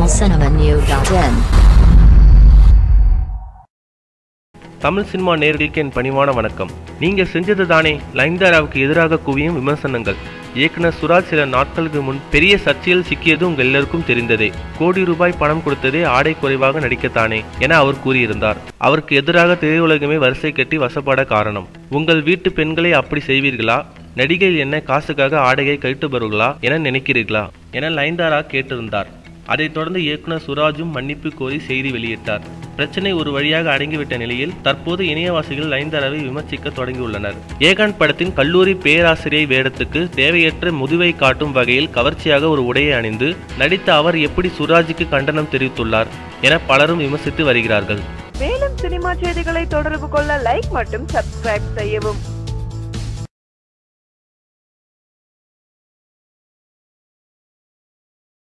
tamilcinemanew.in Tamil cinema நேர்களுக்கு என் பணிவான வணக்கம் நீங்க செஞ்சது தானே லைன்தாராவுக்கு எதிராக குவியும் விமர்சனங்கள் இயக்குனர் சுராஜ் சில நாட்களுக்கு முன் பெரிய சர்ச்சையில் சிக்கியது உங்க எல்லாருக்கும் தெரிந்ததே கோடி ரூபாய் பணம் கொடுத்ததே ஆடை குறைவாக நடிக்கத்தானே என அவர் கூறியிருந்தார் அவருக்கு எதிராக திரையுலகமே வரிசை கட்டி வசப்பட காரணம் உங்கள் வீட்டு பெண்களை அப்படி செய்வீர்களா நடிகை என்ன காசுக்காக ஆடையை கட்டுபவர்களா என நினைக்கிறீர்களா என லைன்தாரா கேட்டிருந்தார் அதைத் தொடர்ந்து இயக்குனர் சுராஜும் மன்னிப்பு கோரி செய்தி வெளியிட்டார் பிரச்சனை ஒரு வழியாக அடங்கிவிட்ட நிலையில் தற்போது இணையவாசிகள் லைன்தரவை விமர்சிக்க தொடங்கியுள்ளனர் ஏகான் படத்தின் கல்லூரி பேராசிரியை வேடத்துக்கு தேவையற்ற முதுவை காட்டும் வகையில் கவர்ச்சியாக ஒரு உடையை அணிந்து நடித்த அவர் எப்படி சுராஜுக்கு கண்டனம் தெரிவித்துள்ளார் என பலரும் விமர்சித்து வருகிறார்கள் மேலும் சினிமா செய்திகளை தொடர்பு கொள்ள லைக் மற்றும் சப்ஸ்கிரைப் செய்யவும்